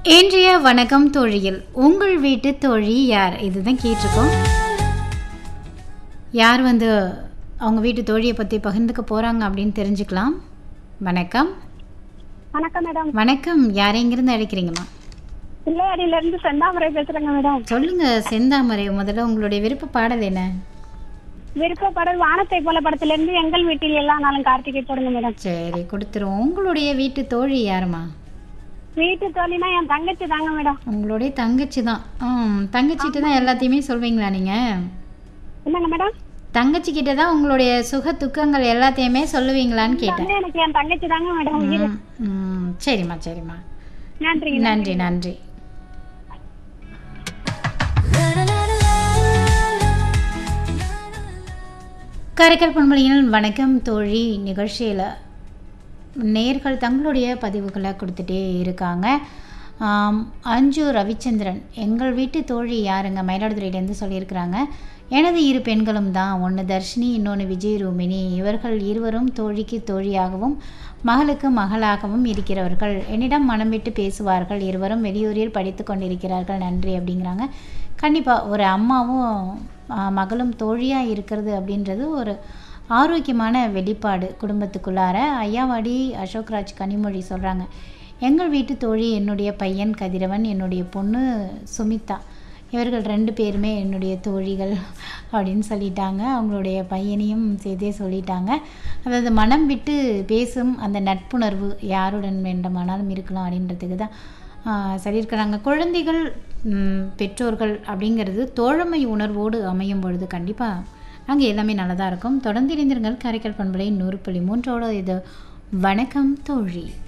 இன்றைய வணக்கம் தோழியில் உங்கள் வீட்டு தோழி யார் இதுதான் கேட்டிருக்கோம் யார் வந்து அவங்க வீட்டு தோழியை பற்றி பகிர்ந்துக்க போகிறாங்க அப்படின்னு தெரிஞ்சுக்கலாம் வணக்கம் வணக்கம் மேடம் வணக்கம் யார் எங்கிருந்து அழைக்கிறீங்கம்மா பிள்ளையாடியில இருந்து செந்தாமரை பேசுறேங்க மேடம் சொல்லுங்க செந்தாமரை முதல்ல உங்களுடைய விருப்ப பாடல் என்ன விருப்பப்படல் வானத்தை போல படத்துல இருந்து எங்கள் வீட்டில் எல்லா நாளும் கார்த்திகை போடுங்க மேடம் சரி கொடுத்துருவோம் உங்களுடைய வீட்டு தோழி யாருமா வீட்டு தோழினா என் தங்கச்சி தாங்க மேடம் உங்களுடைய தங்கச்சி தான் ம் தங்கச்சிட்டு தான் எல்லாத்தையுமே சொல்வீங்களா நீங்கள் என்னங்க மேடம் தங்கச்சி கிட்ட தான் உங்களுடைய சுக துக்கங்கள் எல்லாத்தையுமே சொல்லுவீங்களான்னு கேட்டேன் வந்து எனக்கு என் தங்கச்சி தாங்க மேடம் உயிர் ம், ம், சரிம்மா சரிம்மா நன்றிங்க நன்றி நன்றி கரைக்கல் பண்பலையில் வணக்கம் தோழி நிகழ்ச்சியில் நேர்கள் தங்களுடைய பதிவுகளை கொடுத்துட்டே இருக்காங்க ஆம், அஞ்சு ரவிச்சந்திரன் எங்கள் வீட்டு தோழி யாருங்க மயிலாடுதுறையிலேருந்து சொல்லியிருக்கிறாங்க எனது இரு பெண்களும் தான் ஒன்று தர்ஷினி இன்னொன்று விஜய் ரூமினி இவர்கள் இருவரும் தோழிக்கு தோழியாகவும் மகளுக்கு மகளாகவும் இருக்கிறவர்கள் என்னிடம் மனம் விட்டு பேசுவார்கள் இருவரும் வெளியூரில் படித்து கொண்டிருக்கிறார்கள் நன்றி அப்படிங்கிறாங்க கண்டிப்பாக ஒரு அம்மாவும் ஆ, மகளும் தோழியாக இருக்கிறது அப்படின்றது ஒரு ஆரோக்கியமான வெளிப்பாடு குடும்பத்துக்குள்ளார ஐயாவாடி அசோக்ராஜ் கனிமொழி சொல்கிறாங்க எங்கள் வீட்டு தோழி என்னுடைய பையன் கதிரவன் என்னுடைய பொண்ணு சுமிதா இவர்கள் ரெண்டு பேருமே என்னுடைய தோழிகள் அப்படின்னு சொல்லிட்டாங்க அவங்களுடைய பையனையும் சேர்த்தே சொல்லிட்டாங்க அதாவது மனம் விட்டு பேசும் அந்த நட்புணர்வு யாருடன் வேண்டுமானாலும் இருக்கலாம் அப்படின்றதுக்கு தான் ஆஹ், சொல்லியிருக்கிறாங்க குழந்தைகள் ம், பெற்றோர்கள் அப்படிங்கிறது தோழமை உணர்வோடு அமையும் பொழுது கண்டிப்பாக நாங்கள் எல்லாமே நல்லதாக இருக்கும் தொடர்ந்து இணைந்திருங்கள் காரைக்கால் பண்பலை நூறு புள்ளி மூன்றோட இது வணக்கம் தோழி